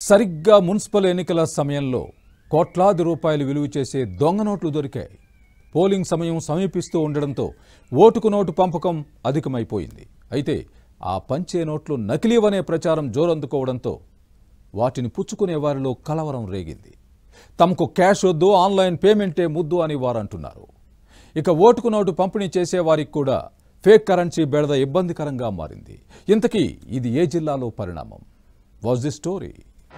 సరిగ్గా మున్సిపల్ ఎన్నికల సమయంలో కోట్లాది రూపాయలు విలువ చేసే దొంగ నోట్లు దొరికాయి పోలింగ్ సమయం సమీపిస్తూ ఉండడంతో ఓటుకు నోటు పంపకం అధికమైపోయింది అయితే ఆ పంచే నోట్లు నకిలీవనే ప్రచారం జోరందుకోవడంతో వాటిని పుచ్చుకునే వారిలో కలవరం రేగింది తమకు క్యాష్ వద్దు ఆన్లైన్ పేమెంటే ముద్దు అని వారు అంటున్నారు ఇక ఓటుకు నోటు పంపిణీ చేసే వారికి కూడా ఫేక్ కరెన్సీ బెడద ఇబ్బందికరంగా మారింది ఇంతకీ ఇది ఏ జిల్లాలో పరిణామం వాజ్ ది స్టోరీ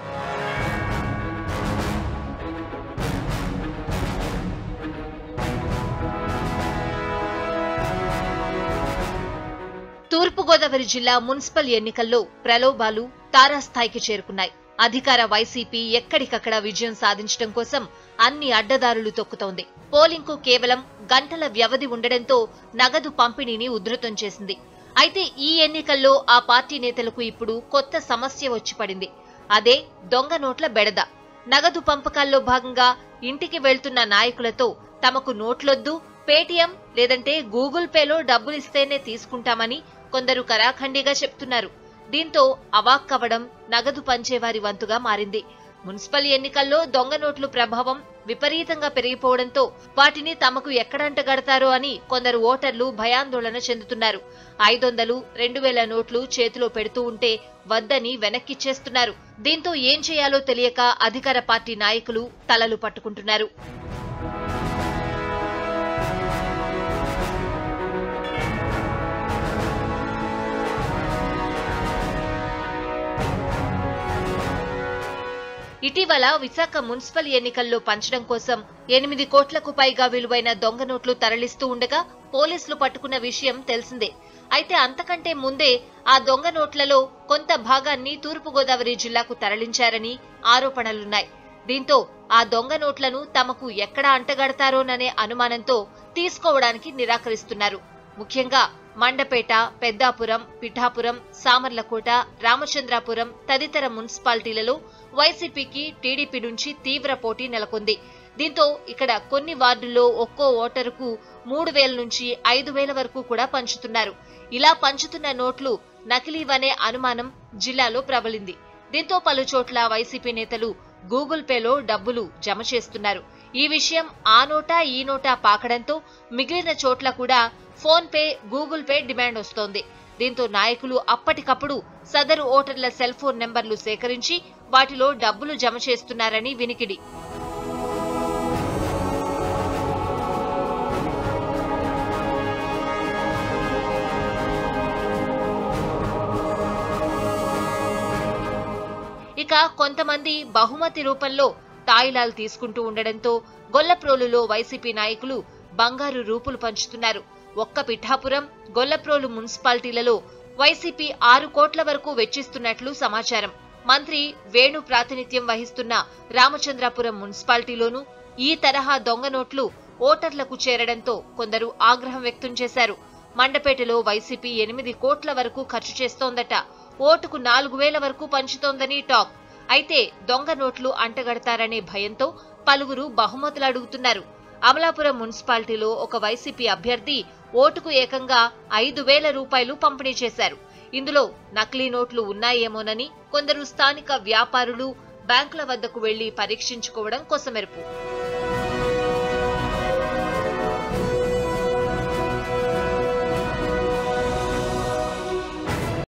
తూర్పుగోదావరి జిల్లా మున్సిపల్ ఎన్నికల్లో ప్రలోభాలు తారాస్థాయికి చేరుకున్నాయి అధికార వైసీపీ ఎక్కడికక్కడ విజయం సాధించడం కోసం అన్ని అడ్డదారులు తొక్కుతోంది పోలింగ్ కు కేవలం గంటల వ్యవధి ఉండడంతో నగదు పంపిణీని ఉధృతం చేసింది అయితే ఈ ఎన్నికల్లో ఆ పార్టీ నేతలకు ఇప్పుడు కొత్త సమస్య వచ్చి పడింది అదే దొంగ నోట్ల బెడద నగదు పంపకాల్లో భాగంగా ఇంటికి వెళ్తున్న నాయకులతో తమకు నోట్లొద్దు పేటీఎం లేదంటే గూగుల్ పేలో డబ్బులిస్తేనే తీసుకుంటామని కొందరు కరాఖండిగా చెప్తున్నారు దీంతో అవాక్కవడం నగదు పంచేవారి వంతుగా మారింది మున్సిపల్ ఎన్నికల్లో దొంగ నోట్ల ప్రభావం విపరీతంగా పెరిగిపోవడంతో వాటిని తమకు ఎక్కడంటగడతారో అని కొందరు ఓటర్లు భయాందోళన చెందుతున్నారు ఐదొందలు రెండు వేల నోట్లు చేతిలో పెడుతూ ఉంటే వద్దని వెనక్కిచ్చేస్తున్నారు దీంతో ఏం చేయాలో తెలియక అధికార పార్టీ నాయకులు తలలు పట్టుకుంటున్నారు ఇటీవల విశాఖ మున్సిపల్ ఎన్నికల్లో పంచడం కోసం ఎనిమిది కోట్లకు పైగా విలువైన దొంగ నోట్లు తరలిస్తూ ఉండగా పోలీసులు పట్టుకున్న విషయం తెలిసిందే అయితే అంతకంటే ముందే ఆ దొంగ నోట్లలో కొంత భాగాన్ని తూర్పుగోదావరి జిల్లాకు తరలించారని ఆరోపణలున్నాయి దీంతో ఆ దొంగ నోట్లను తమకు ఎక్కడ అంటగడతారోననే అనుమానంతో తీసుకోవడానికి నిరాకరిస్తున్నారు ముఖ్యంగా మండపేట పెద్దాపురం పిఠాపురం సామర్లకోట రామచంద్రాపురం తదితర మున్సిపాలిటీలలో వైసీపీకి టీడీపీ నుంచి తీవ్ర పోటీ నెలకొంది దీంతో ఇక్కడ కొన్ని వార్డుల్లో ఒక్కో ఓటరుకు మూడు వేల నుంచి ఐదు వేల వరకు కూడా పంచుతున్నారు ఇలా పంచుతున్న నోట్లు నకిలీవనే అనుమానం జిల్లాలో ప్రబలింది దీంతో పలు చోట్ల వైసీపీ నేతలు గూగుల్ పేలో డబ్బులు జమ చేస్తున్నారు ఈ విషయం ఆ నోటా ఈ నోటా పాకడంతో మిగిలిన చోట్ల కూడా PhonePe Google Pay demand వస్తోంది దీంతో నాయకులు అప్పటికప్పుడు సదరు ఓటర్ల సెల్ ఫోన్ నెంబర్లు సేకరించి వాటిలో డబ్బులు జమ చేస్తున్నారని వినికిడి ఇక కొంతమంది బహుమతి రూపంలో తాయిలాలు తీసుకుంటూ ఉండడంతో గొల్లప్రోలులో వైసీపీ నాయకులు బంగారు రూపులు పంచుతున్నారు ఒక్క పిఠాపురం గొల్లప్రోలు మున్సిపాలిటీలలో వైసీపీ ఆరు కోట్ల వరకు వెచ్చిస్తున్నట్లు సమాచారం మంత్రి వేణు ప్రాతినిధ్యం వహిస్తున్న రామచంద్రాపురం మున్సిపాలిటీలోనూ ఈ తరహా దొంగ నోట్లు ఓటర్లకు చేరడంతో కొందరు ఆగ్రహం వ్యక్తం చేశారు మండపేటలో వైసీపీ ఎనిమిది కోట్ల వరకు ఖర్చు చేస్తోందట ఓటుకు నాలుగు వేల వరకు పంచుతోందని టాక్ అయితే దొంగ నోట్లు అంటగడతారనే భయంతో పలువురు బహుమతులు అడుగుతున్నారు అమలాపురం మున్సిపాలిటీలో ఒక వైసీపీ అభ్యర్థి ఓటుకు ఏకంగా ఐదు వేల రూపాయలు పంపిణీ చేశారు ఇందులో నకిలీ నోట్లు ఉన్నాయేమోనని కొందరు స్థానిక వ్యాపారులు బ్యాంకుల వద్దకు వెళ్లి పరీక్షించుకోవడం కొసమెరుపు